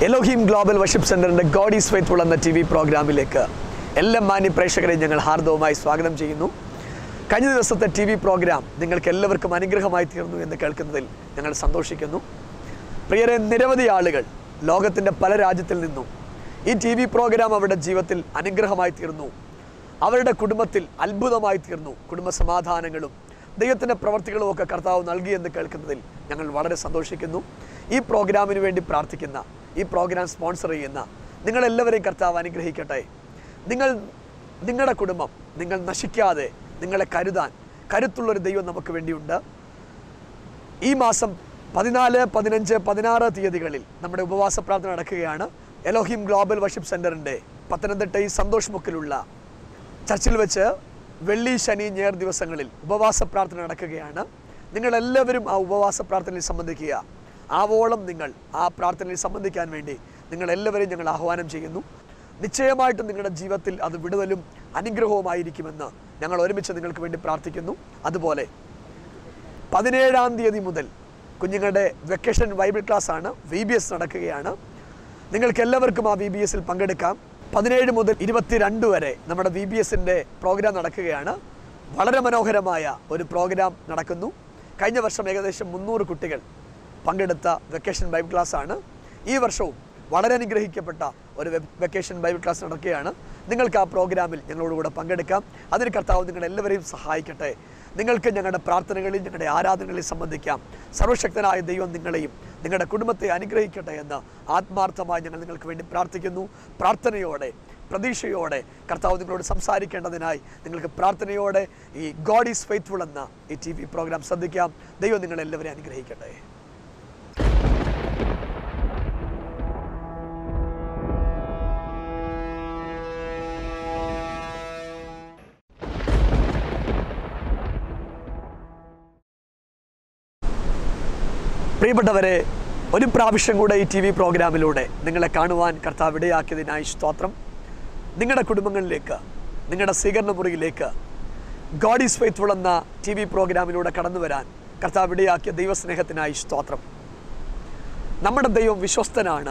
Elohim global worship സെന്ററിന്റെ God is faithful എന്ന T V പ്രോഗ്രാമിലേക്ക് എല്ലാ മാന്യ പ്രേക്ഷകരെയും ഞങ്ങൾ ഹാർദവമായി സ്വാഗതം ചെയ്യുന്നു കഴിഞ്ഞ ദിവസത്തെ ടി വി പ്രോഗ്രാം നിങ്ങൾക്ക് എല്ലാവർക്കും അനുഗ്രഹമായി തീർന്നു എന്ന് കേൾക്കുന്നതിൽ ഞങ്ങൾ സന്തോഷിക്കുന്നു പ്രിയരെ നിരവധി ആളുകൾ ലോകത്തിൻ്റെ പല രാജ്യത്തിൽ നിന്നും ഈ ടി വി പ്രോഗ്രാം അവരുടെ ജീവിതത്തിൽ അനുഗ്രഹമായി തീർന്നു അവരുടെ കുടുംബത്തിൽ അത്ഭുതമായി തീർന്നു കുടുംബ സമാധാനങ്ങളും ദൈവത്തിൻ്റെ പ്രവർത്തികളും ഒക്കെ കർത്താവ് നൽകി എന്ന് കേൾക്കുന്നതിൽ ഞങ്ങൾ വളരെ സന്തോഷിക്കുന്നു ഈ പ്രോഗ്രാമിന് വേണ്ടി പ്രാർത്ഥിക്കുന്ന ഈ പ്രോഗ്രാം സ്പോൺസർ ചെയ്യുന്ന നിങ്ങളെല്ലാവരെയും കർത്താവ് അനുഗ്രഹിക്കട്ടെ നിങ്ങൾ നിങ്ങളുടെ കുടുംബം നിങ്ങൾ നശിക്കാതെ നിങ്ങളെ കരുതാൻ കരുത്തുള്ളൊരു ദൈവം നമുക്ക് വേണ്ടിയുണ്ട് ഈ മാസം പതിനാല് പതിനഞ്ച് പതിനാറ് തീയതികളിൽ നമ്മുടെ ഉപവാസ പ്രാർത്ഥന നടക്കുകയാണ് എലോഹിം ഗ്ലോബൽ വർഷിപ്പ് സെൻറ്ററിൻ്റെ പത്തനംതിട്ട ഈ സന്തോഷ് മുക്കിലുള്ള ചർച്ചിൽ വെച്ച് വെള്ളി ശനി ഞായർ ദിവസങ്ങളിൽ ഉപവാസ പ്രാർത്ഥന നടക്കുകയാണ് നിങ്ങളെല്ലാവരും ആ ഉപവാസ പ്രാർത്ഥനയിൽ സംബന്ധിക്കുക ആവോളം നിങ്ങൾ ആ പ്രാർത്ഥനയിൽ സംബന്ധിക്കാൻ വേണ്ടി നിങ്ങളെല്ലാവരെയും ഞങ്ങൾ ആഹ്വാനം ചെയ്യുന്നു നിശ്ചയമായിട്ടും നിങ്ങളുടെ ജീവിതത്തിൽ അത് വിടുതലും അനുഗ്രഹവുമായിരിക്കുമെന്ന് ഞങ്ങൾ ഒരുമിച്ച് നിങ്ങൾക്ക് വേണ്ടി പ്രാർത്ഥിക്കുന്നു അതുപോലെ പതിനേഴാം തീയതി മുതൽ കുഞ്ഞുങ്ങളുടെ വെക്കേഷൻ ബൈബിൾ ക്ലാസ് ആണ് വി ബി എസ് നടക്കുകയാണ് നിങ്ങൾക്ക് എല്ലാവർക്കും ആ വി ബി എസിൽ പങ്കെടുക്കാം പതിനേഴ് മുതൽ ഇരുപത്തിരണ്ട് വരെ നമ്മുടെ വി ബി എസിൻ്റെ പ്രോഗ്രാം നടക്കുകയാണ് വളരെ മനോഹരമായ ഒരു പ്രോഗ്രാം നടക്കുന്നു കഴിഞ്ഞ വർഷം ഏകദേശം മുന്നൂറ് കുട്ടികൾ പങ്കെടുത്ത വെക്കേഷൻ ബൈബിൾ ക്ലാസ് ആണ് ഈ വർഷവും വളരെ അനുഗ്രഹിക്കപ്പെട്ട ഒരു വെ- വെക്കേഷൻ ബൈബിൾ ക്ലാസ് നടക്കുകയാണ് നിങ്ങൾക്ക് ആ പ്രോഗ്രാമിൽ ഞങ്ങളോടുകൂടെ പങ്കെടുക്കാം അതിന് കർത്താവ് നിങ്ങളെല്ലാവരെയും സഹായിക്കട്ടെ നിങ്ങൾക്ക് ഞങ്ങളുടെ പ്രാർത്ഥനകളിൽ ഞങ്ങളുടെ ആരാധനകളിൽ സംബന്ധിക്കാം സർവശക്തനായ ദൈവം നിങ്ങളെയും നിങ്ങളുടെ കുടുംബത്തെ അനുഗ്രഹിക്കട്ടെ എന്ന് ആത്മാർത്ഥമായി ഞങ്ങൾ നിങ്ങൾക്ക് വേണ്ടി പ്രാർത്ഥിക്കുന്നു പ്രാർത്ഥനയോടെ പ്രതീക്ഷയോടെ കർത്താവ് നിങ്ങളോട് സംസാരിക്കേണ്ടതിനായി നിങ്ങൾക്ക് പ്രാർത്ഥനയോടെ ഈ ഗോഡ് ഈസ് ഫെയ്ത്ത്ഫുൾ എന്ന ഈ ടി വി പ്രോഗ്രാം ശ്രദ്ധിക്കാം ദൈവം നിങ്ങളെല്ലാവരെയും അനുഗ്രഹിക്കട്ടെ പ്രിയപ്പെട്ടവരെ ഒരു പ്രാവശ്യം കൂടെ ഈ ടി വി പ്രോഗ്രാമിലൂടെ നിങ്ങളെ കാണുവാൻ കർത്താവ് ഇടയാക്കിയതിനായി സ്തോത്രം നിങ്ങളുടെ കുടുംബങ്ങളിലേക്ക് നിങ്ങളുടെ സ്വീകരണ മുറിയിലേക്ക് ഗോഡ് ഈസ് ഫെയ്ത്ത്ഫുൾ എന്ന ടി വി പ്രോഗ്രാമിലൂടെ കടന്നു വരാൻ കർത്താവ് ഇടയാക്കിയ ദൈവസ്നേഹത്തിനായി സ്തോത്രം നമ്മുടെ ദൈവം വിശ്വസ്തനാണ്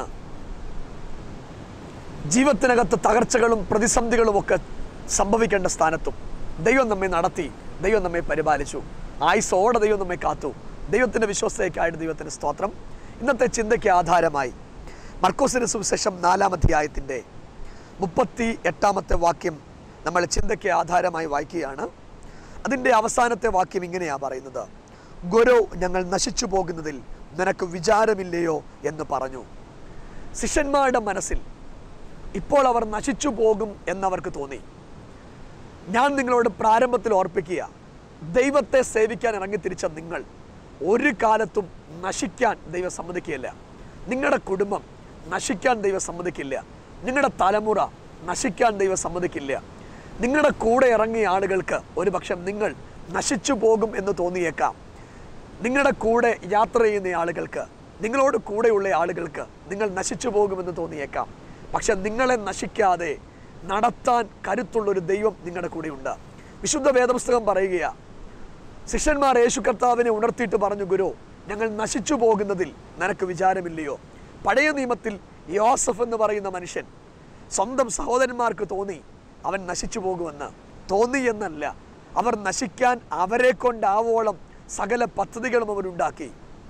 ജീവിതത്തിനകത്ത് തകർച്ചകളും പ്രതിസന്ധികളും ഒക്കെ സംഭവിക്കേണ്ട സ്ഥാനത്തും ദൈവം നമ്മെ നടത്തി ദൈവം നമ്മെ പരിപാലിച്ചു ആയുസോടെ ദൈവം നമ്മെ കാത്തു ദൈവത്തിൻ്റെ വിശ്വസ്തയ്ക്കായിട്ട് ദൈവത്തിന് സ്തോത്രം ഇന്നത്തെ ചിന്തയ്ക്ക് ആധാരമായി മർക്കോസിന് സുവിശേഷം നാലാമധ്യായത്തിൻ്റെ മുപ്പത്തി എട്ടാമത്തെ വാക്യം നമ്മൾ ചിന്തയ്ക്ക് ആധാരമായി വായിക്കുകയാണ് അതിൻ്റെ അവസാനത്തെ വാക്യം ഇങ്ങനെയാണ് പറയുന്നത് ഗുരു ഞങ്ങൾ നശിച്ചു പോകുന്നതിൽ നിനക്ക് വിചാരമില്ലയോ എന്ന് പറഞ്ഞു ശിഷ്യന്മാരുടെ മനസ്സിൽ ഇപ്പോൾ അവർ നശിച്ചു പോകും എന്നവർക്ക് തോന്നി ഞാൻ നിങ്ങളോട് പ്രാരംഭത്തിൽ ഓർപ്പിക്കുക ദൈവത്തെ സേവിക്കാൻ ഇറങ്ങിത്തിരിച്ച നിങ്ങൾ ഒരു കാലത്തും നശിക്കാൻ ദൈവം സമ്മതിക്കുകയില്ല നിങ്ങളുടെ കുടുംബം നശിക്കാൻ ദൈവം സമ്മതിക്കില്ല നിങ്ങളുടെ തലമുറ നശിക്കാൻ ദൈവം സമ്മതിക്കില്ല നിങ്ങളുടെ കൂടെ ഇറങ്ങിയ ആളുകൾക്ക് ഒരു പക്ഷം നിങ്ങൾ നശിച്ചു പോകും എന്ന് തോന്നിയേക്കാം നിങ്ങളുടെ കൂടെ യാത്ര ചെയ്യുന്ന ആളുകൾക്ക് നിങ്ങളോട് കൂടെയുള്ള ആളുകൾക്ക് നിങ്ങൾ നശിച്ചു പോകുമെന്ന് തോന്നിയേക്കാം പക്ഷെ നിങ്ങളെ നശിക്കാതെ നടത്താൻ കരുത്തുള്ളൊരു ദൈവം നിങ്ങളുടെ കൂടെയുണ്ട് വിശുദ്ധ വേദപുസ്തകം പറയുകയാ ശിഷ്യന്മാർ യേശു കർത്താവിനെ ഉണർത്തിയിട്ട് പറഞ്ഞു ഗുരു ഞങ്ങൾ നശിച്ചു പോകുന്നതിൽ നിനക്ക് വിചാരമില്ലയോ പഴയ നിയമത്തിൽ യോസഫ് എന്ന് പറയുന്ന മനുഷ്യൻ സ്വന്തം സഹോദരന്മാർക്ക് തോന്നി അവൻ നശിച്ചു പോകുമെന്ന് തോന്നി എന്നല്ല അവർ നശിക്കാൻ അവരെ കൊണ്ടാവോളം സകല പദ്ധതികളും അവരുണ്ടാക്കി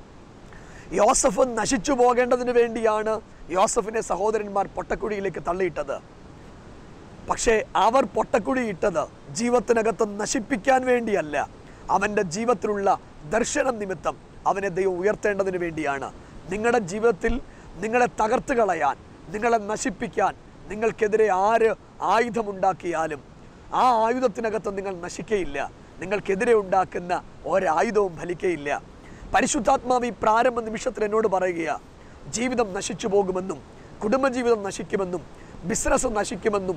യോസഫ് നശിച്ചു പോകേണ്ടതിന് വേണ്ടിയാണ് യോസഫിനെ സഹോദരന്മാർ പൊട്ടക്കുഴിയിലേക്ക് തള്ളിയിട്ടത് പക്ഷേ അവർ പൊട്ടക്കുഴി ഇട്ടത് ജീവിതത്തിനകത്ത് നശിപ്പിക്കാൻ വേണ്ടിയല്ല അവൻ്റെ ജീവിതത്തിലുള്ള ദർശനം നിമിത്തം അവനെ ദൈവം ഉയർത്തേണ്ടതിന് വേണ്ടിയാണ് നിങ്ങളുടെ ജീവിതത്തിൽ നിങ്ങളെ തകർത്ത് കളയാൻ നിങ്ങളെ നശിപ്പിക്കാൻ നിങ്ങൾക്കെതിരെ ആര് ആയുധമുണ്ടാക്കിയാലും ആ ആയുധത്തിനകത്ത് നിങ്ങൾ നശിക്കയില്ല നിങ്ങൾക്കെതിരെ ഉണ്ടാക്കുന്ന ഒരായുധവും ഫലിക്കയില്ല പരിശുദ്ധാത്മാവ് ഈ പ്രാരംഭ നിമിഷത്തിൽ എന്നോട് പറയുക ജീവിതം നശിച്ചു പോകുമെന്നും കുടുംബജീവിതം നശിക്കുമെന്നും ബിസിനസ് നശിക്കുമെന്നും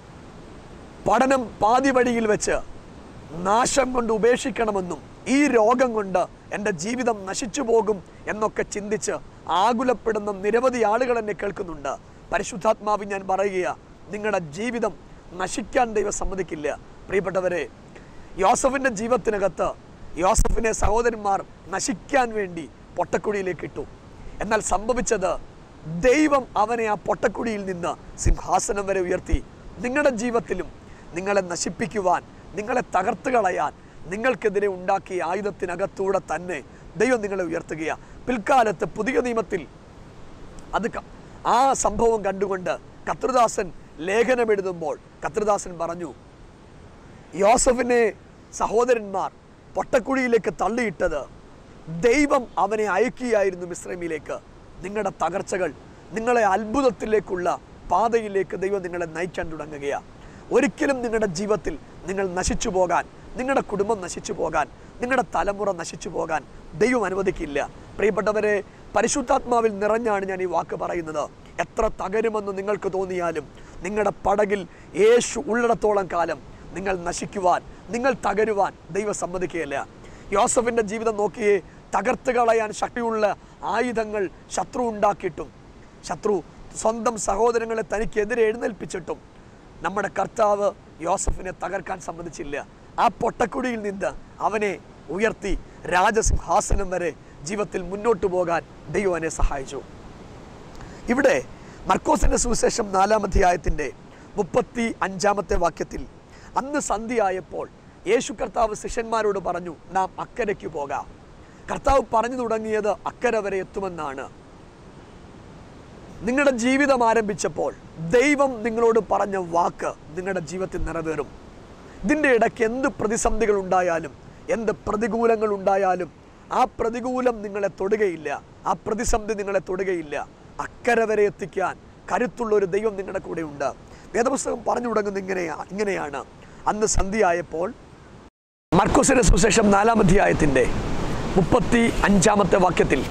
പഠനം പാതി വഴിയിൽ വെച്ച് നാശം കൊണ്ട് ഉപേക്ഷിക്കണമെന്നും ഈ രോഗം കൊണ്ട് എൻ്റെ ജീവിതം നശിച്ചു പോകും എന്നൊക്കെ ചിന്തിച്ച് ആകുലപ്പെടുന്ന നിരവധി ആളുകൾ എന്നെ കേൾക്കുന്നുണ്ട് പരിശുദ്ധാത്മാവ് ഞാൻ പറയുക നിങ്ങളുടെ ജീവിതം നശിക്കാൻ ദൈവം സമ്മതിക്കില്ല പ്രിയപ്പെട്ടവരെ യോസഫിൻ്റെ ജീവിതത്തിനകത്ത് യോസഫിനെ സഹോദരന്മാർ നശിക്കാൻ വേണ്ടി പൊട്ടക്കുഴിയിലേക്ക് ഇട്ടു എന്നാൽ സംഭവിച്ചത് ദൈവം അവനെ ആ പൊട്ടക്കുടിയിൽ നിന്ന് സിംഹാസനം വരെ ഉയർത്തി നിങ്ങളുടെ ജീവിതത്തിലും നിങ്ങളെ നശിപ്പിക്കുവാൻ നിങ്ങളെ തകർത്ത് കളയാൻ നിങ്ങൾക്കെതിരെ ഉണ്ടാക്കിയ ആയുധത്തിനകത്തൂടെ തന്നെ ദൈവം നിങ്ങളെ ഉയർത്തുകയാണ് പിൽക്കാലത്ത് പുതിയ നിയമത്തിൽ അത് ക- ആ സംഭവം കണ്ടുകൊണ്ട് കത്രുദാസൻ ലേഖനം എഴുതുമ്പോൾ കത്രുദാസൻ പറഞ്ഞു യോസഫിനെ സഹോദരന്മാർ പൊട്ടക്കുഴിയിലേക്ക് തള്ളിയിട്ടത് ദൈവം അവനെ അയക്കുകയായിരുന്നു മിശ്രമിലേക്ക് നിങ്ങളുടെ തകർച്ചകൾ നിങ്ങളെ അത്ഭുതത്തിലേക്കുള്ള പാതയിലേക്ക് ദൈവം നിങ്ങളെ നയിക്കാൻ തുടങ്ങുകയാണ് ഒരിക്കലും നിങ്ങളുടെ ജീവിതത്തിൽ നിങ്ങൾ നശിച്ചു പോകാൻ നിങ്ങളുടെ കുടുംബം നശിച്ചു പോകാൻ നിങ്ങളുടെ തലമുറ നശിച്ചു പോകാൻ ദൈവം അനുവദിക്കില്ല പ്രിയപ്പെട്ടവരെ പരിശുദ്ധാത്മാവിൽ നിറഞ്ഞാണ് ഞാൻ ഈ വാക്ക് പറയുന്നത് എത്ര തകരുമെന്ന് നിങ്ങൾക്ക് തോന്നിയാലും നിങ്ങളുടെ പടകിൽ യേശു ഉള്ളിടത്തോളം കാലം നിങ്ങൾ നശിക്കുവാൻ നിങ്ങൾ തകരുവാൻ ദൈവം സമ്മതിക്കുകയില്ല യോസഫിൻ്റെ ജീവിതം നോക്കിയേ തകർത്ത് കളയാൻ ശക്തിയുള്ള ആയുധങ്ങൾ ശത്രു ഉണ്ടാക്കിയിട്ടും ശത്രു സ്വന്തം സഹോദരങ്ങളെ തനിക്കെതിരെ എഴുന്നേൽപ്പിച്ചിട്ടും നമ്മുടെ കർത്താവ് യോസഫിനെ തകർക്കാൻ സമ്മതിച്ചില്ല ആ പൊട്ടക്കുടിയിൽ നിന്ന് അവനെ ഉയർത്തി രാജസിംഹാസനം വരെ ജീവിതത്തിൽ മുന്നോട്ട് പോകാൻ ദൈവം അവനെ സഹായിച്ചു ഇവിടെ മർക്കോസിന്റെ സുവിശേഷം നാലാം അധ്യായത്തിൻ്റെ മുപ്പത്തി അഞ്ചാമത്തെ വാക്യത്തിൽ അന്ന് സന്ധ്യയായപ്പോൾ യേശു കർത്താവ് ശിഷ്യന്മാരോട് പറഞ്ഞു നാം അക്കരയ്ക്ക് പോകാം കർത്താവ് പറഞ്ഞു തുടങ്ങിയത് അക്കര വരെ എത്തുമെന്നാണ് നിങ്ങളുടെ ജീവിതം ആരംഭിച്ചപ്പോൾ ദൈവം നിങ്ങളോട് പറഞ്ഞ വാക്ക് നിങ്ങളുടെ ജീവിതത്തിൽ നിറവേറും ഇതിൻ്റെ ഇടയ്ക്ക് എന്ത് പ്രതിസന്ധികൾ ഉണ്ടായാലും എന്ത് പ്രതികൂലങ്ങൾ ഉണ്ടായാലും ആ പ്രതികൂലം നിങ്ങളെ തൊടുകയില്ല ആ പ്രതിസന്ധി നിങ്ങളെ തൊടുകയില്ല അക്കരെ വരെ എത്തിക്കാൻ കരുത്തുള്ള ഒരു ദൈവം നിങ്ങളുടെ കൂടെ ഉണ്ട് വേദപുസ്തകം പറഞ്ഞു തുടങ്ങുന്നത് ഇങ്ങനെയാ ഇങ്ങനെയാണ് അന്ന് സന്ധ്യയായപ്പോൾ മർക്കോസിന്റെ സുശേഷം നാലാം അധ്യായത്തിൻ്റെ മുപ്പത്തി അഞ്ചാമത്തെ വാക്യത്തിൽ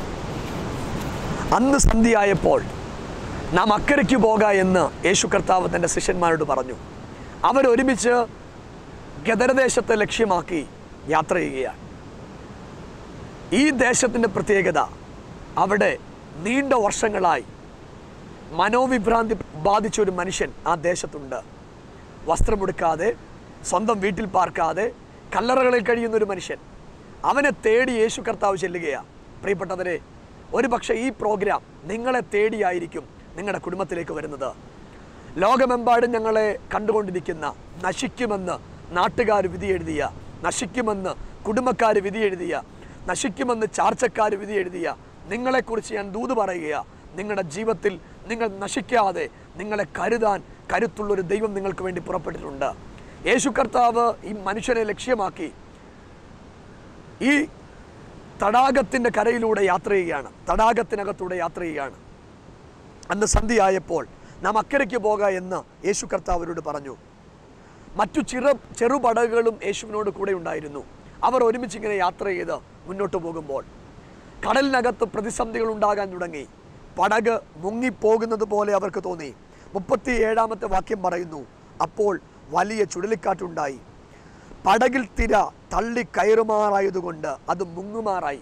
അന്ന് സന്ധ്യയായപ്പോൾ നാം അക്കരയ്ക്ക് പോക എന്ന് യേശു കർത്താവ് തൻ്റെ ശിഷ്യന്മാരോട് പറഞ്ഞു അവരൊരുമിച്ച് ഗദരദേശത്തെ ലക്ഷ്യമാക്കി യാത്ര ചെയ്യുകയാണ് ഈ ദേശത്തിൻ്റെ പ്രത്യേകത അവിടെ നീണ്ട വർഷങ്ങളായി മനോവിഭ്രാന്തി ബാധിച്ച ഒരു മനുഷ്യൻ ആ ദേശത്തുണ്ട് വസ്ത്രമെടുക്കാതെ സ്വന്തം വീട്ടിൽ പാർക്കാതെ കല്ലറകളിൽ കഴിയുന്ന ഒരു മനുഷ്യൻ അവനെ തേടി യേശു കർത്താവ് ചെല്ലുകയാണ് പ്രിയപ്പെട്ടവരെ ഒരു പക്ഷേ ഈ പ്രോഗ്രാം നിങ്ങളെ തേടിയായിരിക്കും നിങ്ങളുടെ കുടുംബത്തിലേക്ക് വരുന്നത് ലോകമെമ്പാടും ഞങ്ങളെ കണ്ടുകൊണ്ടിരിക്കുന്ന നശിക്കുമെന്ന് നാട്ടുകാർ വിധി എഴുതിയ നശിക്കുമെന്ന് കുടുംബക്കാർ വിധി എഴുതിയ നശിക്കുമെന്ന് ചാർച്ചക്കാർ വിധി എഴുതിയ നിങ്ങളെക്കുറിച്ച് ഞാൻ ദൂത് പറയുക നിങ്ങളുടെ ജീവിതത്തിൽ നിങ്ങൾ നശിക്കാതെ നിങ്ങളെ കരുതാൻ കരുത്തുള്ളൊരു ദൈവം നിങ്ങൾക്ക് വേണ്ടി പുറപ്പെട്ടിട്ടുണ്ട് യേശു കർത്താവ് ഈ മനുഷ്യനെ ലക്ഷ്യമാക്കി ഈ തടാകത്തിൻ്റെ കരയിലൂടെ യാത്ര ചെയ്യുകയാണ് തടാകത്തിനകത്തൂടെ യാത്ര ചെയ്യുകയാണ് അന്ന് സന്ധ്യയായപ്പോൾ നാം അക്കരയ്ക്ക് പോക എന്ന് യേശു കർത്താവരോട് പറഞ്ഞു മറ്റു ചെറു ചെറുപടകുകളും യേശുവിനോട് കൂടെ ഉണ്ടായിരുന്നു അവർ ഒരുമിച്ച് ഇങ്ങനെ യാത്ര ചെയ്ത് മുന്നോട്ട് പോകുമ്പോൾ കടലിനകത്ത് പ്രതിസന്ധികൾ ഉണ്ടാകാൻ തുടങ്ങി പടക് മുങ്ങിപ്പോകുന്നത് പോലെ അവർക്ക് തോന്നി മുപ്പത്തി ഏഴാമത്തെ വാക്യം പറയുന്നു അപ്പോൾ വലിയ ചുഴലിക്കാറ്റുണ്ടായി പടകിൽ തിര തള്ളി കയറുമാറായതുകൊണ്ട് അത് മുങ്ങുമാറായി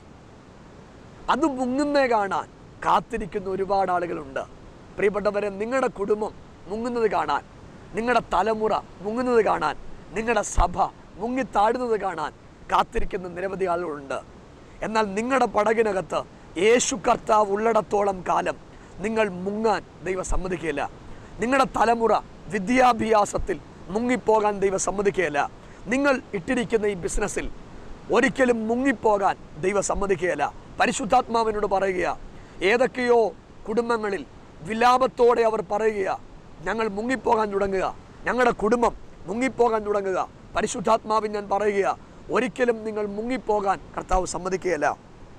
അത് മുങ്ങുന്നേ കാണാൻ കാത്തിരിക്കുന്ന ഒരുപാട് ആളുകളുണ്ട് പ്രിയപ്പെട്ടവരെ നിങ്ങളുടെ കുടുംബം മുങ്ങുന്നത് കാണാൻ നിങ്ങളുടെ തലമുറ മുങ്ങുന്നത് കാണാൻ നിങ്ങളുടെ സഭ മുങ്ങിത്താടുന്നത് കാണാൻ കാത്തിരിക്കുന്ന നിരവധി ആളുകളുണ്ട് എന്നാൽ നിങ്ങളുടെ പടകിനകത്ത് യേശു കർത്താവ് ഉള്ളിടത്തോളം കാലം നിങ്ങൾ മുങ്ങാൻ ദൈവം സമ്മതിക്കുകയില്ല നിങ്ങളുടെ തലമുറ വിദ്യാഭ്യാസത്തിൽ മുങ്ങിപ്പോകാൻ ദൈവം സമ്മതിക്കുകയില്ല നിങ്ങൾ ഇട്ടിരിക്കുന്ന ഈ ബിസിനസ്സിൽ ഒരിക്കലും മുങ്ങിപ്പോകാൻ ദൈവം സമ്മതിക്കുകയില്ല പരിശുദ്ധാത്മാവിനോട് പറയുക ഏതൊക്കെയോ കുടുംബങ്ങളിൽ വിലാപത്തോടെ അവർ പറയുക ഞങ്ങൾ മുങ്ങിപ്പോകാൻ തുടങ്ങുക ഞങ്ങളുടെ കുടുംബം മുങ്ങിപ്പോകാൻ തുടങ്ങുക പരിശുദ്ധാത്മാവിൻ ഞാൻ പറയുക ഒരിക്കലും നിങ്ങൾ മുങ്ങിപ്പോകാൻ കർത്താവ് സമ്മതിക്കുകയില്ല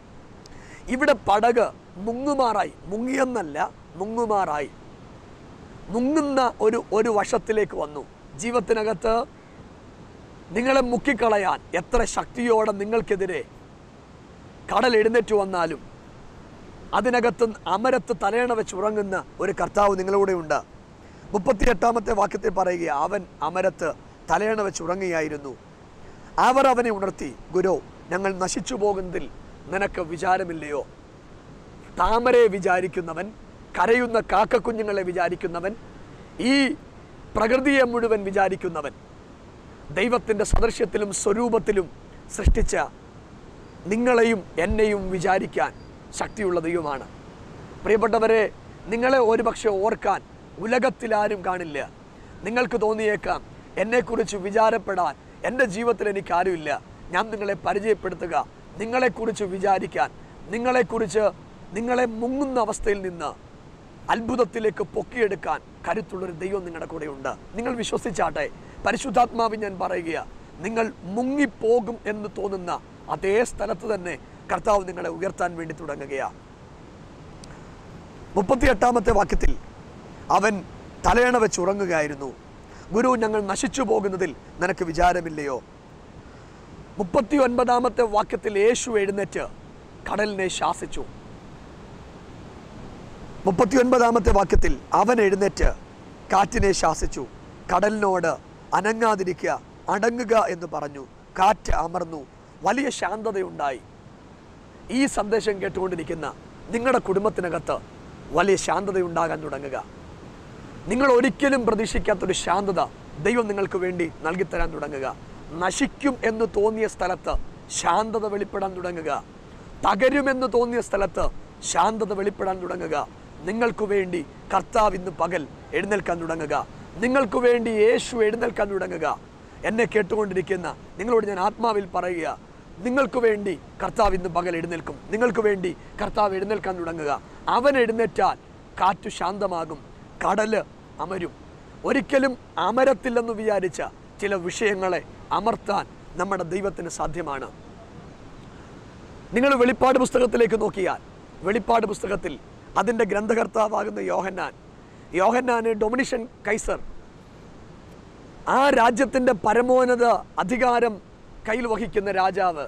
ഇവിടെ പടക് മുങ്ങുമാറായി മുങ്ങിയെന്നല്ല മുങ്ങുമാറായി മുങ്ങുന്ന ഒരു ഒരു വശത്തിലേക്ക് വന്നു ജീവിതത്തിനകത്ത് നിങ്ങളെ മുക്കിക്കളയാൻ എത്ര ശക്തിയോടെ നിങ്ങൾക്കെതിരെ കടൽ എഴുന്നേറ്റ് വന്നാലും അതിനകത്ത് അമരത്ത് തലയണ വെച്ച് ഉറങ്ങുന്ന ഒരു കർത്താവ് നിങ്ങളുടെ ഉണ്ട് മുപ്പത്തിയെട്ടാമത്തെ വാക്യത്തിൽ പറയുക അവൻ അമരത്ത് തലയണ വെച്ച് ഉറങ്ങുകയായിരുന്നു അവർ അവനെ ഉണർത്തി ഗുരു ഞങ്ങൾ നശിച്ചു പോകുന്നതിൽ നിനക്ക് വിചാരമില്ലയോ താമരയെ വിചാരിക്കുന്നവൻ കരയുന്ന കാക്കക്കുഞ്ഞുങ്ങളെ വിചാരിക്കുന്നവൻ ഈ പ്രകൃതിയെ മുഴുവൻ വിചാരിക്കുന്നവൻ ദൈവത്തിൻ്റെ സദൃശ്യത്തിലും സ്വരൂപത്തിലും സൃഷ്ടിച്ച നിങ്ങളെയും എന്നെയും വിചാരിക്കാൻ ശക്തിയുള്ള ദൈവമാണ് പ്രിയപ്പെട്ടവരെ നിങ്ങളെ ഒരുപക്ഷെ ഓർക്കാൻ ഉലകത്തിലാരും കാണില്ല നിങ്ങൾക്ക് തോന്നിയേക്കാം എന്നെക്കുറിച്ച് വിചാരപ്പെടാൻ എൻ്റെ ജീവിതത്തിൽ എനിക്ക് ആരുമില്ല ഞാൻ നിങ്ങളെ പരിചയപ്പെടുത്തുക നിങ്ങളെക്കുറിച്ച് വിചാരിക്കാൻ നിങ്ങളെക്കുറിച്ച് നിങ്ങളെ മുങ്ങുന്ന അവസ്ഥയിൽ നിന്ന് അത്ഭുതത്തിലേക്ക് പൊക്കിയെടുക്കാൻ കരുത്തുള്ളൊരു ദൈവം നിങ്ങളുടെ കൂടെയുണ്ട് നിങ്ങൾ വിശ്വസിച്ചാട്ടെ പരിശുദ്ധാത്മാവ് ഞാൻ പറയുക നിങ്ങൾ മുങ്ങിപ്പോകും എന്ന് തോന്നുന്ന അതേ സ്ഥലത്ത് തന്നെ കർത്താവ് നിങ്ങളെ ഉയർത്താൻ വേണ്ടി തുടങ്ങുകയാണ് മുപ്പത്തിയെട്ടാമത്തെ വാക്യത്തിൽ അവൻ തലയണ വെച്ച് ഉറങ്ങുകയായിരുന്നു ഗുരു ഞങ്ങൾ നശിച്ചു പോകുന്നതിൽ നിനക്ക് വിചാരമില്ലയോ മുപ്പത്തി ഒൻപതാമത്തെ വാക്യത്തിൽ യേശു എഴുന്നേറ്റ് കടലിനെ ശാസിച്ചു മുപ്പത്തി ഒൻപതാമത്തെ വാക്യത്തിൽ അവൻ എഴുന്നേറ്റ് കാറ്റിനെ ശാസിച്ചു കടലിനോട് അനങ്ങാതിരിക്കുക അടങ്ങുക എന്ന് പറഞ്ഞു കാറ്റ് അമർന്നു വലിയ ശാന്തതയുണ്ടായി ഈ സന്ദേശം കേട്ടുകൊണ്ടിരിക്കുന്ന നിങ്ങളുടെ കുടുംബത്തിനകത്ത് വലിയ ശാന്തതയുണ്ടാകാൻ തുടങ്ങുക നിങ്ങൾ ഒരിക്കലും പ്രതീക്ഷിക്കാത്തൊരു ശാന്തത ദൈവം നിങ്ങൾക്ക് വേണ്ടി നൽകിത്തരാൻ തുടങ്ങുക നശിക്കും എന്ന് തോന്നിയ സ്ഥലത്ത് ശാന്തത വെളിപ്പെടാൻ തുടങ്ങുക തകരുമെന്ന് തോന്നിയ സ്ഥലത്ത് ശാന്തത വെളിപ്പെടാൻ തുടങ്ങുക നിങ്ങൾക്ക് വേണ്ടി കർത്താവ് ഇന്ന് പകൽ എഴുന്നേൽക്കാൻ തുടങ്ങുക നിങ്ങൾക്ക് വേണ്ടി യേശു എഴുന്നേൽക്കാൻ തുടങ്ങുക എന്നെ കേട്ടുകൊണ്ടിരിക്കുന്ന നിങ്ങളോട് ഞാൻ ആത്മാവിൽ പറയുക നിങ്ങൾക്ക് വേണ്ടി കർത്താവ് ഇന്ന് പകൽ എഴുന്നേൽക്കും നിങ്ങൾക്ക് വേണ്ടി കർത്താവ് എഴുന്നേൽക്കാൻ തുടങ്ങുക അവൻ എഴുന്നേറ്റാൽ കാറ്റു ശാന്തമാകും കടല് അമരും ഒരിക്കലും അമരത്തില്ലെന്ന് വിചാരിച്ച ചില വിഷയങ്ങളെ അമർത്താൻ നമ്മുടെ ദൈവത്തിന് സാധ്യമാണ് നിങ്ങൾ വെളിപ്പാട് പുസ്തകത്തിലേക്ക് നോക്കിയാൽ വെളിപ്പാട് പുസ്തകത്തിൽ അതിൻ്റെ ഗ്രന്ഥകർത്താവാകുന്ന യോഹന്നാൻ യോഹന്നാന് ഡൊമിനിഷൻ കൈസർ ആ രാജ്യത്തിൻ്റെ പരമോന്നത അധികാരം കയ്യിൽ വഹിക്കുന്ന രാജാവ്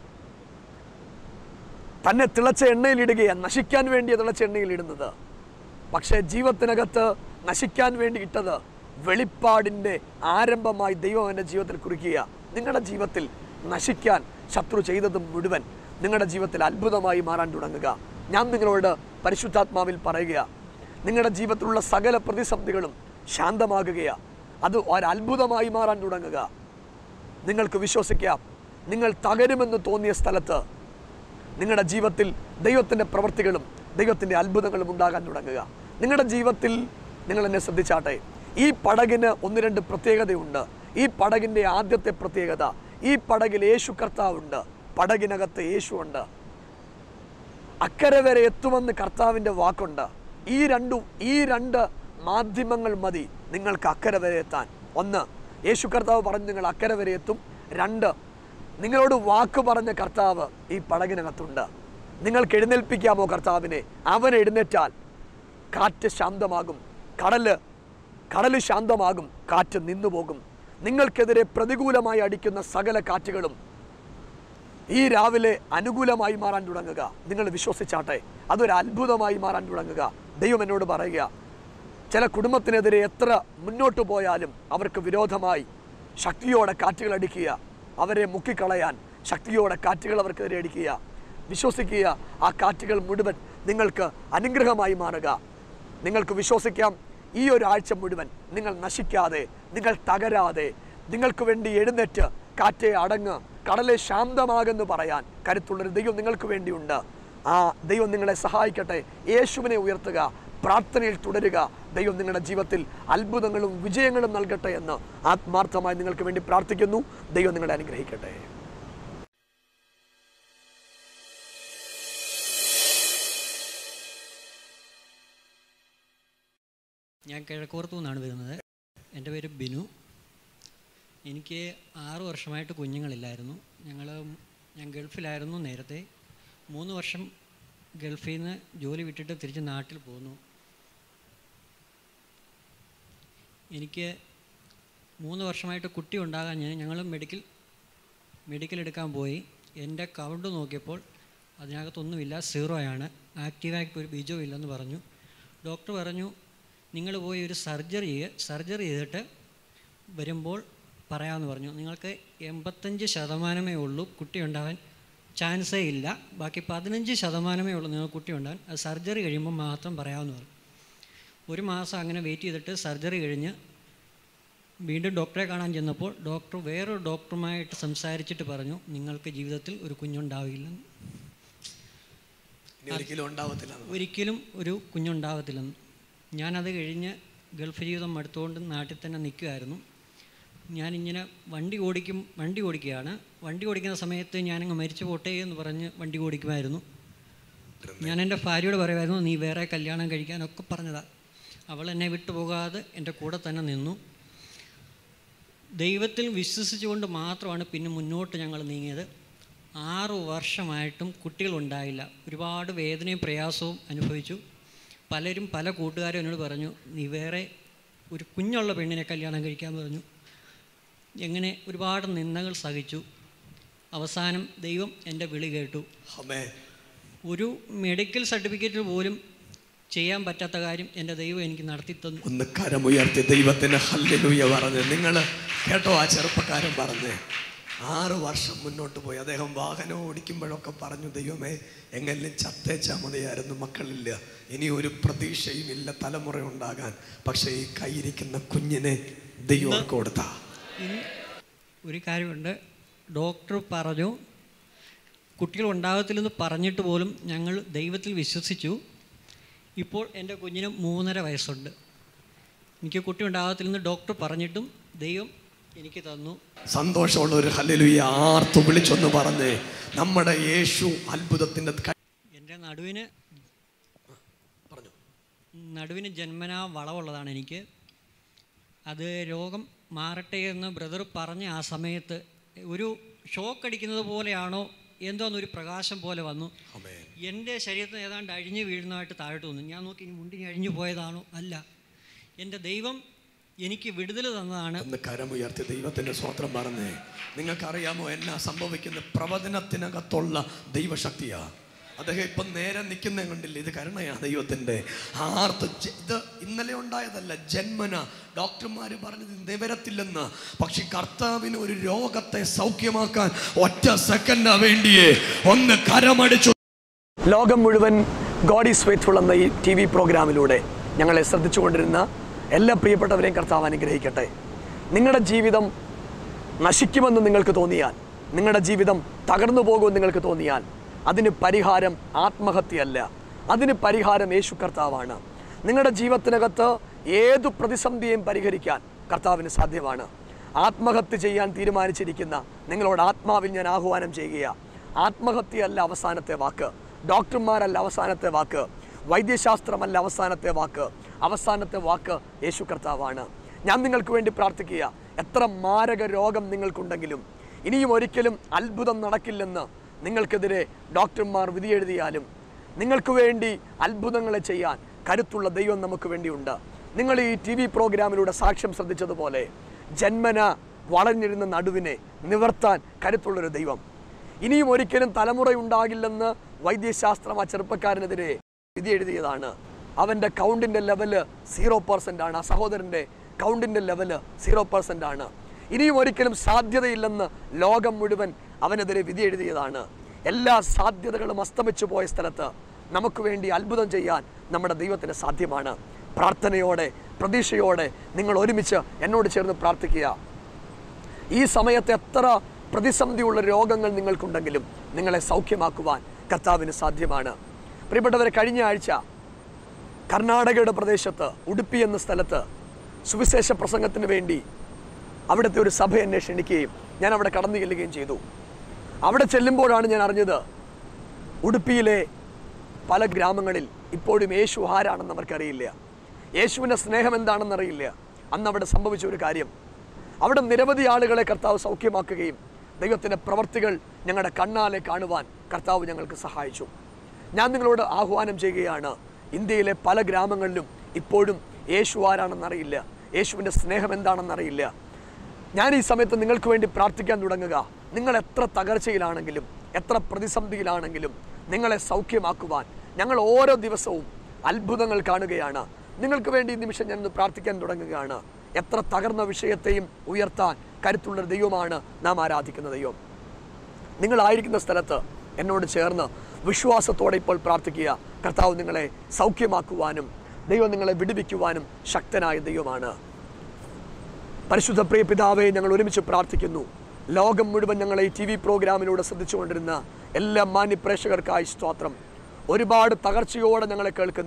തന്നെ തിളച്ച എണ്ണയിലിടുകയാണ് നശിക്കാൻ വേണ്ടിയ തിളച്ച എണ്ണയിലിടുന്നത് പക്ഷേ ജീവിതത്തിനകത്ത് നശിക്കാൻ വേണ്ടി ഇട്ടത് വെളിപ്പാടിൻ്റെ ആരംഭമായി ദൈവം എൻ്റെ ജീവിതത്തിൽ കുറിക്കുക നിങ്ങളുടെ ജീവിതത്തിൽ നശിക്കാൻ ശത്രു ചെയ്തത് മുഴുവൻ നിങ്ങളുടെ ജീവിതത്തിൽ അത്ഭുതമായി മാറാൻ തുടങ്ങുക ഞാൻ നിങ്ങളോട് പരിശുദ്ധാത്മാവിൽ പറയുക നിങ്ങളുടെ ജീവിതത്തിലുള്ള സകല പ്രതിസന്ധികളും ശാന്തമാകുകയാണ് അത് ഒരത്ഭുതമായി മാറാൻ തുടങ്ങുക നിങ്ങൾക്ക് വിശ്വസിക്കാം നിങ്ങൾ തകരുമെന്ന് തോന്നിയ സ്ഥലത്ത് നിങ്ങളുടെ ജീവിതത്തിൽ ദൈവത്തിൻ്റെ പ്രവൃത്തികളും ദൈവത്തിൻ്റെ അത്ഭുതങ്ങളും ഉണ്ടാകാൻ തുടങ്ങുക നിങ്ങളുടെ ജീവിതത്തിൽ നിങ്ങൾ എന്നെ ശ്രദ്ധിച്ചാട്ടെ ഈ പടകിന് ഒന്ന് രണ്ട് പ്രത്യേകതയുണ്ട് ഈ പടകിൻ്റെ ആദ്യത്തെ പ്രത്യേകത ഈ പടകിൽ യേശു കർത്താവുണ്ട് പടകിനകത്ത് യേശു ഉണ്ട് അക്കരെ വരെ എത്തുമെന്ന് കർത്താവിൻ്റെ വാക്കുണ്ട് ഈ രണ്ടു ഈ രണ്ട് മാധ്യമങ്ങൾ മതി നിങ്ങൾക്ക് അക്കരെ വരെ എത്താൻ ഒന്ന് യേശു കർത്താവ് പറഞ്ഞു നിങ്ങൾ അക്കരെ വരെ എത്തും രണ്ട് നിങ്ങളോട് വാക്ക് പറഞ്ഞ കർത്താവ് ഈ പടകിനകത്തുണ്ട് നിങ്ങൾക്ക് എഴുന്നേൽപ്പിക്കാമോ കർത്താവിനെ അവൻ എഴുന്നേറ്റാൽ കാറ്റ് ശാന്തമാകും കടല് കടല് ശാന്തമാകും കാറ്റ് നിന്നുപോകും നിങ്ങൾക്കെതിരെ പ്രതികൂലമായി അടിക്കുന്ന സകല കാറ്റുകളും ഈ രാവിലെ അനുകൂലമായി മാറാൻ തുടങ്ങുക നിങ്ങൾ വിശ്വസിച്ചാട്ടെ അതൊരു അത്ഭുതമായി മാറാൻ തുടങ്ങുക ദൈവം എന്നോട് പറയുക ചില കുടുംബത്തിനെതിരെ എത്ര മുന്നോട്ട് പോയാലും അവർക്ക് വിരോധമായി ശക്തിയോടെ കാറ്റുകൾ അടിക്കുക അവരെ മുക്കിക്കളയാൻ ശക്തിയോടെ കാറ്റുകൾ അവർക്കെതിരെ അടിക്കുക വിശ്വസിക്കുക ആ കാറ്റുകൾ മുഴുവൻ നിങ്ങൾക്ക് അനുഗ്രഹമായി മാറുക നിങ്ങൾക്ക് വിശ്വസിക്കാം ഈ ഒരു ആഴ്ച മുഴുവൻ നിങ്ങൾ നശിക്കാതെ നിങ്ങൾ തകരാതെ നിങ്ങൾക്ക് വേണ്ടി എഴുന്നേറ്റ് കാറ്റെ അടങ്ങ് കടലെ ശാന്തമാകെന്ന് പറയാൻ കരുത്തുള്ളൊരു ദൈവം നിങ്ങൾക്ക് വേണ്ടിയുണ്ട് ആ ദൈവം നിങ്ങളെ സഹായിക്കട്ടെ യേശുവിനെ ഉയർത്തുക പ്രാർത്ഥനയിൽ തുടരുക ദൈവം നിങ്ങളുടെ ജീവിതത്തിൽ അത്ഭുതങ്ങളും വിജയങ്ങളും നൽകട്ടെ എന്ന് ആത്മാർത്ഥമായി നിങ്ങൾക്ക് വേണ്ടി പ്രാർത്ഥിക്കുന്നു ദൈവം നിങ്ങളെ അനുഗ്രഹിക്കട്ടെ ഞാൻ കിഴക്കോർത്തു നിന്നാണ് വരുന്നത് എൻ്റെ പേര് ബിനു എനിക്ക് ആറ് വർഷമായിട്ട് കുഞ്ഞുങ്ങളില്ലായിരുന്നു ഞങ്ങൾ ഞാൻ ഗൾഫിലായിരുന്നു നേരത്തെ മൂന്ന് വർഷം ഗൾഫിൽ നിന്ന് ജോലി വിട്ടിട്ട് തിരിച്ച് നാട്ടിൽ പോന്നു എനിക്ക് മൂന്ന് വർഷമായിട്ട് കുട്ടി ഉണ്ടാകാൻ ഞാൻ ഞങ്ങൾ മെഡിക്കൽ മെഡിക്കൽ എടുക്കാൻ പോയി എൻ്റെ കൗണ്ട് നോക്കിയപ്പോൾ അതിനകത്തൊന്നുമില്ല സീറോയാണ് ആക്റ്റീവായിട്ട് ഒരു ബീജവും ഇല്ലെന്ന് പറഞ്ഞു ഡോക്ടർ പറഞ്ഞു നിങ്ങൾ പോയി ഒരു സർജറി ചെയ്യുക സർജറി ചെയ്തിട്ട് വരുമ്പോൾ പറയാമെന്ന് പറഞ്ഞു നിങ്ങൾക്ക് എൺപത്തഞ്ച് ശതമാനമേ ഉള്ളൂ കുട്ടി ഉണ്ടാവാൻ ചാൻസേ ഇല്ല ബാക്കി പതിനഞ്ച് ശതമാനമേ ഉള്ളൂ നിങ്ങൾ കുട്ടി ഉണ്ടാകാൻ അത് സർജറി കഴിയുമ്പോൾ മാത്രം പറയാമെന്ന് പറഞ്ഞു ഒരു മാസം അങ്ങനെ വെയിറ്റ് ചെയ്തിട്ട് സർജറി കഴിഞ്ഞ് വീണ്ടും ഡോക്ടറെ കാണാൻ ചെന്നപ്പോൾ ഡോക്ടർ വേറൊരു ഡോക്ടറുമായിട്ട് സംസാരിച്ചിട്ട് പറഞ്ഞു നിങ്ങൾക്ക് ജീവിതത്തിൽ ഒരു കുഞ്ഞുണ്ടാവില്ലെന്ന് ഒരിക്കലും ഉണ്ടാവത്തില്ല ഒരിക്കലും ഒരു കുഞ്ഞുണ്ടാവത്തില്ലെന്ന് ഞാനത് കഴിഞ്ഞ് ഗൾഫ് ജീവിതം മടുത്തുകൊണ്ട് നാട്ടിൽ തന്നെ നിൽക്കുമായിരുന്നു ഞാനിങ്ങനെ വണ്ടി ഓടിക്കും വണ്ടി ഓടിക്കുകയാണ് വണ്ടി ഓടിക്കുന്ന സമയത്ത് ഞാനങ്ങ് മരിച്ചു പോട്ടെ എന്ന് പറഞ്ഞ് വണ്ടി ഓടിക്കുമായിരുന്നു ഞാൻ എൻ്റെ ഭാര്യയോട് പറയുമായിരുന്നു നീ വേറെ കല്യാണം കഴിക്കാനൊക്കെ പറഞ്ഞതാ അവൾ എന്നെ വിട്ടുപോകാതെ എൻ്റെ കൂടെ തന്നെ നിന്നു ദൈവത്തിൽ വിശ്വസിച്ചുകൊണ്ട് മാത്രമാണ് പിന്നെ മുന്നോട്ട് ഞങ്ങൾ നീങ്ങിയത് ആറു വർഷമായിട്ടും കുട്ടികളുണ്ടായില്ല ഒരുപാട് വേദനയും പ്രയാസവും അനുഭവിച്ചു പലരും പല കൂട്ടുകാരും എന്നോട് പറഞ്ഞു നീ വേറെ ഒരു കുഞ്ഞുള്ള പെണ്ണിനെ കല്യാണം കഴിക്കാൻ പറഞ്ഞു എങ്ങനെ ഒരുപാട് നിന്ദകൾ സഹിച്ചു അവസാനം ദൈവം എൻ്റെ വിളി കേട്ടു അമേ ഒരു മെഡിക്കൽ സർട്ടിഫിക്കറ്റ് പോലും ചെയ്യാൻ പറ്റാത്ത കാര്യം എൻ്റെ ദൈവം എനിക്ക് നടത്തി തന്നു ഒന്ന് കരമുയർത്തി ദൈവത്തിന് ഹല്ലുയ പറഞ്ഞ് നിങ്ങൾ കേട്ടോ ആ ചെറുപ്പക്കാരൻ പറഞ്ഞ് ആറ് വർഷം മുന്നോട്ട് പോയി അദ്ദേഹം വാഹനം ഓടിക്കുമ്പോഴൊക്കെ പറഞ്ഞു ദൈവമേ എങ്ങനെ ചത്തേച്ചാ മതിയായിരുന്നു മക്കളില്ല ഇനി ഒരു പ്രതീക്ഷയും ഇല്ല തലമുറ ഉണ്ടാകാൻ പക്ഷേ ഈ കൈയിരിക്കുന്ന കുഞ്ഞിനെ ദൈവം കൊടുത്ത ഇന്ന് ഒരു കാര്യമുണ്ട് ഡോക്ടർ പറഞ്ഞു കുട്ടികൾ ഉണ്ടാകത്തില്ലെന്ന് പറഞ്ഞിട്ട് പോലും ഞങ്ങൾ ദൈവത്തിൽ വിശ്വസിച്ചു ഇപ്പോൾ എൻ്റെ കുഞ്ഞിന് മൂന്നര വയസ്സുണ്ട് എനിക്ക് കുട്ടി ഉണ്ടാകത്തില്ലെന്ന് ഡോക്ടർ പറഞ്ഞിട്ടും ദൈവം എനിക്ക് തന്നു സന്തോഷമുള്ള ഒരു ഹല്ലുയ ആർത്തു വിളിച്ചൊന്ന് പറഞ്ഞ് നമ്മുടെ യേശു അത്ഭുതത്തിൻ്റെ ക- എൻ്റെ നടുവിന് പറഞ്ഞു നടുവിന് ജന്മനാ വളവുള്ളതാണ് എനിക്ക് അത് രോഗം മാറട്ടെ എന്ന് ബ്രദർ പറഞ്ഞ ആ സമയത്ത് ഒരു ഷോക്ക് അടിക്കുന്നത് പോലെയാണോ എന്തോന്നൊരു പ്രകാശം പോലെ വന്നു അമേ എൻ്റെ ശരീരത്തിന് ഏതാണ്ട് അഴിഞ്ഞു വീഴുന്നതായിട്ട് താഴോട്ട് വന്നു ഞാൻ നോക്കി ഇനി മുണ്ടിനി അഴിഞ്ഞു പോയതാണോ അല്ല എൻ്റെ ദൈവം എനിക്ക് വിടുതൽ തന്നതാണ് ഒന്ന് കരമുയർത്തി ദൈവത്തിന്റെ സ്വത്രം പറഞ്ഞേ നിങ്ങൾക്കറിയാമോ എന്നാ സംഭവിക്കുന്ന പ്രവചനത്തിനകത്തുള്ള ദൈവശക്തിയാ അദ്ദേഹം ഇപ്പം നേരെ നിൽക്കുന്ന കണ്ടില്ല ഇത് കരുണയാ ദൈവത്തിന്റെ ആർത്ത് ജ- ഇത് ഇന്നലെ ഉണ്ടായതല്ല ജന്മന ഡോക്ടർമാർ പറഞ്ഞത് ഇത് നിവരത്തില്ലെന്ന് പക്ഷെ കർത്താവിന് ഒരു രോഗത്തെ സൗഖ്യമാക്കാൻ ഒറ്റ സെക്കൻഡാ വേണ്ടിയേ ഒന്ന് കരമടിച്ചു ലോകം മുഴുവൻ ഗോഡ് ഈസ് ഫെയ്ത്ത്ഫുൾ എന്ന ഈ ടി വി പ്രോഗ്രാമിലൂടെ ഞങ്ങളെ ശ്രദ്ധിച്ചുകൊണ്ടിരുന്ന എല്ലാ പ്രിയപ്പെട്ടവരെയും കർത്താവ് അനുഗ്രഹിക്കട്ടെ നിങ്ങളുടെ ജീവിതം നശിക്കുമെന്ന് നിങ്ങൾക്ക് തോന്നിയാൽ നിങ്ങളുടെ ജീവിതം തകർന്നു പോകുമെന്ന് നിങ്ങൾക്ക് തോന്നിയാൽ അതിന് പരിഹാരം ആത്മഹത്യയല്ല അതിന് പരിഹാരം യേശു കർത്താവാണ് നിങ്ങളുടെ ജീവിതത്തിനകത്ത് ഏതു പ്രതിസന്ധിയെയും പരിഹരിക്കാൻ കർത്താവിന് സാധ്യമാണ് ആത്മഹത്യ ചെയ്യാൻ തീരുമാനിച്ചിരിക്കുന്ന നിങ്ങളോട് ആത്മാവിൽ ഞാൻ ആഹ്വാനം ചെയ്യുകയാണ് ആത്മഹത്യയല്ല അവസാനത്തെ വാക്ക് ഡോക്ടർമാരല്ല അവസാനത്തെ വാക്ക് വൈദ്യശാസ്ത്രമല്ല അവസാനത്തെ വാക്ക് അവസാനത്തെ വാക്ക് യേശു കർത്താവാണ് ഞാൻ നിങ്ങൾക്ക് വേണ്ടി പ്രാർത്ഥിക്കുക എത്ര മാരക രോഗം നിങ്ങൾക്കുണ്ടെങ്കിലും ഇനിയും ഒരിക്കലും അത്ഭുതം നടക്കില്ലെന്ന് നിങ്ങൾക്കെതിരെ ഡോക്ടർമാർ വിധിയെഴുതിയാലും നിങ്ങൾക്ക് വേണ്ടി അത്ഭുതങ്ങളെ ചെയ്യാൻ കരുത്തുള്ള ദൈവം നമുക്ക് വേണ്ടിയുണ്ട് നിങ്ങൾ ഈ ടി വി പ്രോഗ്രാമിലൂടെ സാക്ഷ്യം ശ്രദ്ധിച്ചതുപോലെ ജന്മന വളഞ്ഞിരുന്ന നടുവിനെ നിവർത്താൻ കരുത്തുള്ളൊരു ദൈവം ഇനിയും ഒരിക്കലും തലമുറയുണ്ടാകില്ലെന്ന് വൈദ്യശാസ്ത്രം ആ ചെറുപ്പക്കാരനെതിരെ വിധി എഴുതിയതാണ് അവൻ്റെ കൗണ്ടിൻ്റെ ലെവല് സീറോ പെർസെൻ്റ് ആണ് ആ സഹോദരൻ്റെ കൗണ്ടിൻ്റെ ലെവല് സീറോ പെർസെൻ്റ് ആണ് ഇനിയും ഒരിക്കലും സാധ്യതയില്ലെന്ന് ലോകം മുഴുവൻ അവനെതിരെ വിധി എഴുതിയതാണ് എല്ലാ സാധ്യതകളും അസ്തമിച്ചു പോയ സ്ഥലത്ത് നമുക്ക് വേണ്ടി അത്ഭുതം ചെയ്യാൻ നമ്മുടെ ദൈവത്തിന് സാധ്യമാണ് പ്രാർത്ഥനയോടെ പ്രതീക്ഷയോടെ നിങ്ങൾ ഒരുമിച്ച് എന്നോട് ചേർന്ന് പ്രാർത്ഥിക്കുക ഈ സമയത്ത് എത്ര പ്രതിസന്ധിയുള്ള രോഗങ്ങൾ നിങ്ങൾക്കുണ്ടെങ്കിലും നിങ്ങളെ സൗഖ്യമാക്കുവാൻ കർത്താവിന് സാധ്യമാണ് പ്രിയപ്പെട്ടവരെ കഴിഞ്ഞ ആഴ്ച കർണാടകയുടെ പ്രദേശത്ത് ഉടുപ്പി എന്ന സ്ഥലത്ത് സുവിശേഷ പ്രസംഗത്തിന് വേണ്ടി അവിടുത്തെ ഒരു സഭ എന്നെ ക്ഷണിക്കുകയും ഞാൻ അവിടെ കടന്നു ചെല്ലുകയും ചെയ്തു അവിടെ ചെല്ലുമ്പോഴാണ് ഞാൻ അറിഞ്ഞത് ഉടുപ്പിയിലെ പല ഗ്രാമങ്ങളിൽ ഇപ്പോഴും യേശു ആരാണെന്ന് അവർക്കറിയില്ല യേശുവിൻ്റെ സ്നേഹം എന്താണെന്നറിയില്ല അന്ന് അവിടെ സംഭവിച്ച ഒരു കാര്യം അവിടെ നിരവധി ആളുകളെ കർത്താവ് സൗഖ്യമാക്കുകയും ദൈവത്തിൻ്റെ പ്രവർത്തികൾ ഞങ്ങളുടെ കണ്ണാലെ കാണുവാൻ കർത്താവ് ഞങ്ങൾക്ക് സഹായിച്ചു ഞാൻ നിങ്ങളോട് ആഹ്വാനം ചെയ്യുകയാണ് ഇന്ത്യയിലെ പല ഗ്രാമങ്ങളിലും ഇപ്പോഴും യേശു ആരാണെന്നറിയില്ല യേശുവിൻ്റെ സ്നേഹം എന്താണെന്നറിയില്ല ഞാൻ ഈ സമയത്ത് നിങ്ങൾക്ക് വേണ്ടി പ്രാർത്ഥിക്കാൻ തുടങ്ങുക നിങ്ങൾ എത്ര തകർച്ചയിലാണെങ്കിലും എത്ര പ്രതിസന്ധിയിലാണെങ്കിലും നിങ്ങളെ സൗഖ്യമാക്കുവാൻ ഞങ്ങൾ ഓരോ ദിവസവും അത്ഭുതങ്ങൾ കാണുകയാണ് നിങ്ങൾക്ക് വേണ്ടി ഈ നിമിഷം ഞാൻ ഇന്ന് പ്രാർത്ഥിക്കാൻ തുടങ്ങുകയാണ് എത്ര തകർന്ന വിഷയത്തെയും ഉയർത്താൻ കരുത്തുള്ളൊരു ദൈവമാണ് നാം ആരാധിക്കുന്ന ദൈവം നിങ്ങളായിരിക്കുന്ന സ്ഥലത്ത് എന്നോട് ചേർന്ന് വിശ്വാസത്തോടെ ഇപ്പോൾ പ്രാർത്ഥിക്കുക കർത്താവ് നിങ്ങളെ സൗഖ്യമാക്കുവാനും ദൈവം നിങ്ങളെ വിടുവിക്കുവാനും ശക്തനായ ദൈവമാണ് പരിശുദ്ധ പ്രിയ പിതാവെ ഞങ്ങൾ ഒരുമിച്ച് പ്രാർത്ഥിക്കുന്നു ലോകം മുഴുവൻ ഞങ്ങളെ ഈ ടി വി പ്രോഗ്രാമിലൂടെ ശ്രദ്ധിച്ചുകൊണ്ടിരുന്ന എല്ലാ മാന്യ പ്രേക്ഷകർക്കായി സ്തോത്രം ഒരുപാട് തകർച്ചയോടെ ഞങ്ങളെ കേൾക്കുന്ന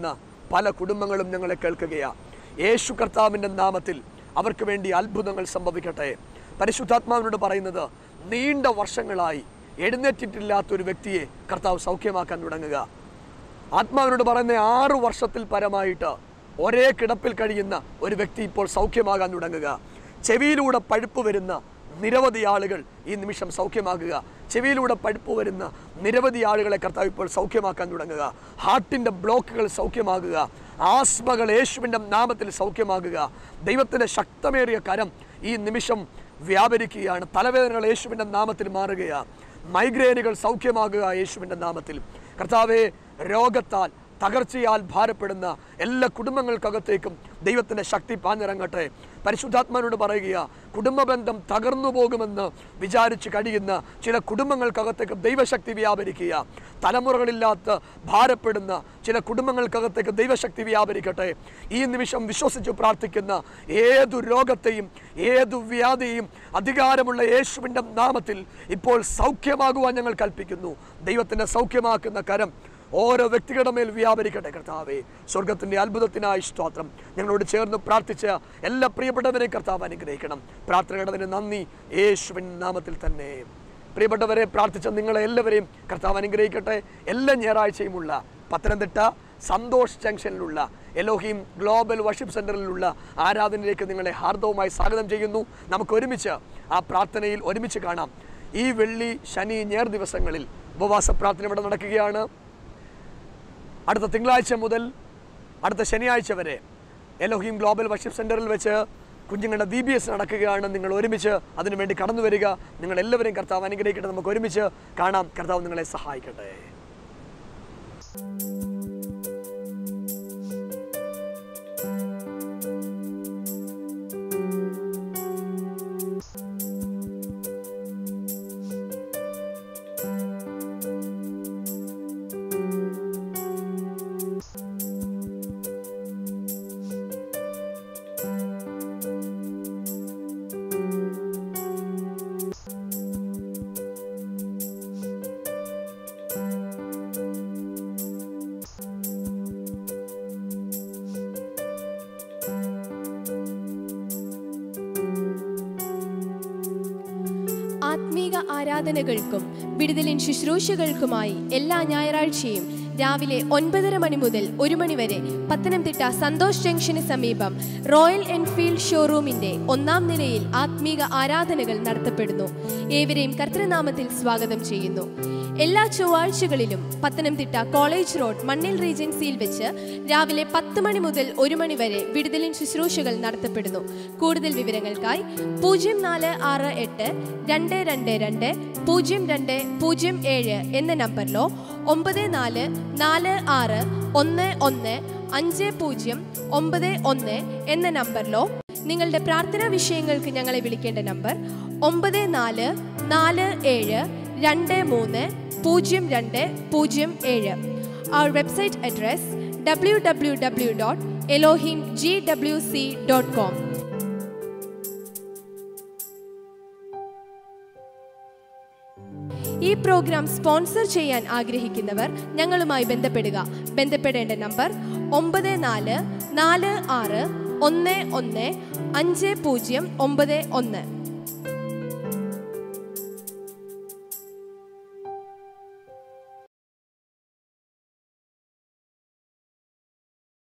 പല കുടുംബങ്ങളും ഞങ്ങളെ കേൾക്കുകയാണ് യേശു കർത്താവിൻ്റെ നാമത്തിൽ അവർക്ക് വേണ്ടി അത്ഭുതങ്ങൾ സംഭവിക്കട്ടെ പരിശുദ്ധാത്മാവിനോട് പറയുന്നത് നീണ്ട വർഷങ്ങളായി എഴുന്നേറ്റിട്ടില്ലാത്ത ഒരു വ്യക്തിയെ കർത്താവ് സൗഖ്യമാക്കാൻ തുടങ്ങുക ആത്മാവിനോട് പറയുന്ന ആറു വർഷത്തിൽ പരമായിട്ട് ഒരേ കിടപ്പിൽ കഴിയുന്ന ഒരു വ്യക്തി ഇപ്പോൾ സൗഖ്യമാകാൻ തുടങ്ങുക ചെവിയിലൂടെ പഴുപ്പ് വരുന്ന നിരവധി ആളുകൾ ഈ നിമിഷം സൗഖ്യമാകുക ചെവിയിലൂടെ പഴുപ്പ് വരുന്ന നിരവധി ആളുകളെ കർത്താവ് ഇപ്പോൾ സൗഖ്യമാക്കാൻ തുടങ്ങുക ഹാർട്ടിൻ്റെ ബ്ലോക്കുകൾ സൗഖ്യമാകുക ആസ്മകൾ യേശുവിൻ്റെ നാമത്തിൽ സൗഖ്യമാകുക ദൈവത്തിൻ്റെ ശക്തമേറിയ കരം ഈ നിമിഷം വ്യാപരിക്കുകയാണ് തലവേദനകൾ യേശുവിൻ്റെ നാമത്തിൽ മാറുകയാണ് മൈഗ്രെയിനുകൾ സൗഖ്യമാകുക യേശുവിൻ്റെ നാമത്തിൽ കർത്താവെ രോഗത്താൽ തകർച്ചയാൽ ഭാരപ്പെടുന്ന എല്ലാ കുടുംബങ്ങൾക്കകത്തേക്കും ദൈവത്തിൻ്റെ ശക്തി പാഞ്ഞിറങ്ങട്ടെ പരിശുദ്ധാത്മാനോട് പറയുക കുടുംബ ബന്ധം തകർന്നു പോകുമെന്ന് വിചാരിച്ച് കഴിയുന്ന ചില കുടുംബങ്ങൾക്കകത്തേക്ക് ദൈവശക്തി വ്യാപരിക്കുക തലമുറകളില്ലാത്ത ഭാരപ്പെടുന്ന ചില കുടുംബങ്ങൾക്കകത്തേക്ക് ദൈവശക്തി വ്യാപരിക്കട്ടെ ഈ നിമിഷം വിശ്വസിച്ച് പ്രാർത്ഥിക്കുന്ന ഏതു രോഗത്തെയും ഏതു വ്യാധിയും അധികാരമുള്ള യേശുവിൻ്റെ നാമത്തിൽ ഇപ്പോൾ സൗഖ്യമാകുവാൻ ഞങ്ങൾ കൽപ്പിക്കുന്നു ദൈവത്തിൻ്റെ സൗഖ്യമാക്കുന്ന കരം ഓരോ വ്യക്തികളുടെ മേൽ വ്യാപരിക്കട്ടെ കർത്താവേ സ്വർഗത്തിൻ്റെ അത്ഭുതത്തിനായി സ്തോത്രം ഞങ്ങളോട് ചേർന്ന് പ്രാർത്ഥിച്ച എല്ലാ പ്രിയപ്പെട്ടവരെയും കർത്താവ് അനുഗ്രഹിക്കണം പ്രാർത്ഥനയുടെ നന്ദി യേശുവിൻ നാമത്തിൽ തന്നെ പ്രിയപ്പെട്ടവരെ പ്രാർത്ഥിച്ച നിങ്ങളെ എല്ലാവരെയും കർത്താവ് അനുഗ്രഹിക്കട്ടെ എല്ലാ ഞായറാഴ്ചയുമുള്ള പത്തനംതിട്ട സന്തോഷ് ജംഗ്ഷനിലുള്ള എലോഹീം ഗ്ലോബൽ വർഷിപ്പ് സെൻറ്ററിലുള്ള ആരാധനയിലേക്ക് നിങ്ങളെ ഹാർദവുമായി സ്വാഗതം ചെയ്യുന്നു നമുക്ക് ഒരുമിച്ച് ആ പ്രാർത്ഥനയിൽ ഒരുമിച്ച് കാണാം ഈ വെള്ളി ശനി ഞായർ ദിവസങ്ങളിൽ ഉപവാസ പ്രാർത്ഥന ഇവിടെ നടക്കുകയാണ് അടുത്ത തിങ്കളാഴ്ച മുതൽ അടുത്ത ശനിയാഴ്ച വരെ എലോഹീം ഗ്ലോബൽ വർഷിപ്പ് സെൻറ്ററിൽ വെച്ച് കുഞ്ഞുങ്ങളുടെ ബി ബി എസ് നടക്കുകയാണ് നിങ്ങൾ ഒരുമിച്ച് അതിനുവേണ്ടി കടന്നു വരിക നിങ്ങൾ എല്ലാവരെയും കർത്താവ് അനുഗ്രഹിക്കട്ടെ നമുക്ക് ഒരുമിച്ച് കാണാം കർത്താവ് നിങ്ങളെ സഹായിക്കട്ടെ ആത്മീക ആരാധനകൾക്കും വിടുതലിൻ ശുശ്രൂഷകൾക്കുമായി എല്ലാ ഞായറാഴ്ചയും രാവിലെ ഒൻപതര മണി മുതൽ ഒരു മണി വരെ പത്തനംതിട്ട സന്തോഷ് ജംഗ്ഷന് സമീപം റോയൽ എൻഫീൽഡ് ഷോറൂമിന്റെ ഒന്നാം നിലയിൽ ആത്മീക ആരാധനകൾ നടത്തപ്പെടുന്നു ഏവരെയും കർത്തൃനാമത്തിൽ സ്വാഗതം ചെയ്യുന്നു എല്ലാ ചൊവ്വാഴ്ചകളിലും പത്തനംതിട്ട കോളേജ് റോഡ് മണ്ണിൽ റീജൻസിയിൽ വെച്ച് രാവിലെ പത്ത് മണി മുതൽ ഒരു മണി വരെ വിടുതലിൻ ശുശ്രൂഷകൾ നടത്തപ്പെടുന്നു കൂടുതൽ വിവരങ്ങൾക്കായി പൂജ്യം നാല് ആറ് എട്ട് രണ്ട് രണ്ട് രണ്ട് പൂജ്യം രണ്ട് പൂജ്യം ഏഴ് എന്ന നമ്പറിലോ ഒമ്പത് നാല് നാല് ആറ് ഒന്ന് ഒന്ന് അഞ്ച് പൂജ്യം ഒമ്പത് ഒന്ന് എന്ന നമ്പറിലോ നിങ്ങളുടെ പ്രാർത്ഥനാ വിഷയങ്ങൾക്ക് ഞങ്ങളെ വിളിക്കേണ്ട നമ്പർ ഒമ്പത് നാല് നാല് ഏഴ് രണ്ട് മൂന്ന് പൂജ്യം രണ്ട് പൂജ്യം ഏഴ് അവർ website address W W W dot Elohim G W C dot com ഈ പ്രോഗ്രാം സ്പോൺസർ ചെയ്യാൻ ആഗ്രഹിക്കുന്നവർ ഞങ്ങളുമായി ബന്ധപ്പെടുക ബന്ധപ്പെടേണ്ട നമ്പർ ഒമ്പത് നാല് നാല് ആറ് ഒന്ന് ഒന്ന് അഞ്ച് പൂജ്യം ഒമ്പത് ഒന്ന്